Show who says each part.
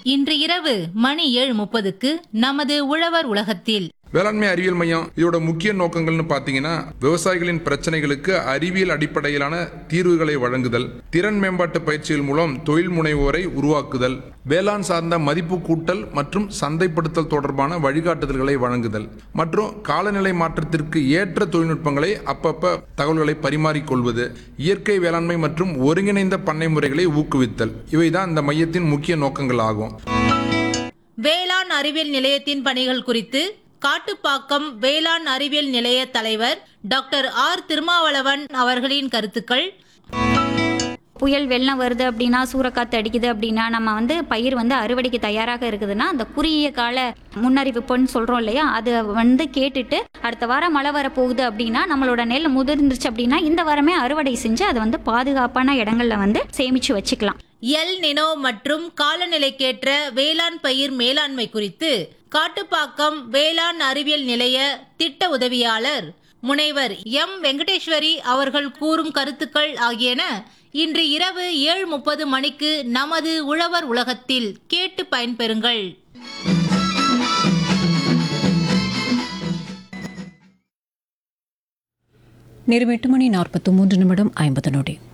Speaker 1: இன்று இரவு மணி ஏழு முப்பதுக்கு நமது உழவர் உலகத்தில்
Speaker 2: வேளாண்மை அறிவியல் மையம் இதோட முக்கிய நோக்கங்கள்னு பார்த்தீங்கன்னா விவசாயிகளின் பிரச்சனைகளுக்கு அறிவியல் அடிப்படையிலான தீர்வுகளை வழங்குதல் திறன் மேம்பாட்டு பயிற்சிகள் மூலம் தொழில் முனைவோரை உருவாக்குதல் வேளாண் சார்ந்த மதிப்பு கூட்டல் மற்றும் சந்தைப்படுத்தல் தொடர்பான வழிகாட்டுதல்களை வழங்குதல் மற்றும் காலநிலை மாற்றத்திற்கு ஏற்ற தொழில்நுட்பங்களை அப்பப்ப தகவல்களை பரிமாறிக்கொள்வது இயற்கை வேளாண்மை மற்றும் ஒருங்கிணைந்த பண்ணை முறைகளை ஊக்குவித்தல் இவைதான் இந்த மையத்தின் முக்கிய நோக்கங்கள் ஆகும்
Speaker 1: வேளாண் அறிவியல் நிலையத்தின் பணிகள் குறித்து காட்டுப்பாக்கம் வேளாண் அறிவியல் நிலைய தலைவர் டாக்டர் ஆர் திருமாவளவன் அவர்களின் கருத்துக்கள்
Speaker 3: புயல் வெள்ளம் வருது அப்படின்னா சூறைக்காத்து அடிக்குது அப்படின்னா நம்ம வந்து பயிர் வந்து அறுவடைக்கு தயாராக இருக்குதுன்னா அந்த குறுகிய கால முன்னறிவிப்புன்னு சொல்கிறோம் இல்லையா அது வந்து கேட்டுட்டு அடுத்த வாரம் மழை வர போகுது அப்படின்னா நம்மளோட நெல் முதிர்ந்துருச்சு அப்படின்னா இந்த வாரமே அறுவடை செஞ்சு அதை வந்து பாதுகாப்பான இடங்கள்ல வந்து சேமிச்சு வச்சுக்கலாம்
Speaker 1: எல் நினோ மற்றும் காலநிலைக்கேற்ற வேளாண் பயிர் மேலாண்மை குறித்து காட்டுப்பாக்கம் வேளாண் அறிவியல் நிலைய திட்ட உதவியாளர் முனைவர் எம் வெங்கடேஸ்வரி அவர்கள் கூறும் கருத்துக்கள் ஆகியன இன்று இரவு ஏழு முப்பது மணிக்கு நமது உழவர் உலகத்தில் கேட்டு பயன்பெறுங்கள்
Speaker 4: நேரம் எட்டு மணி நாற்பத்தி மூன்று நிமிடம் ஐம்பது நொடி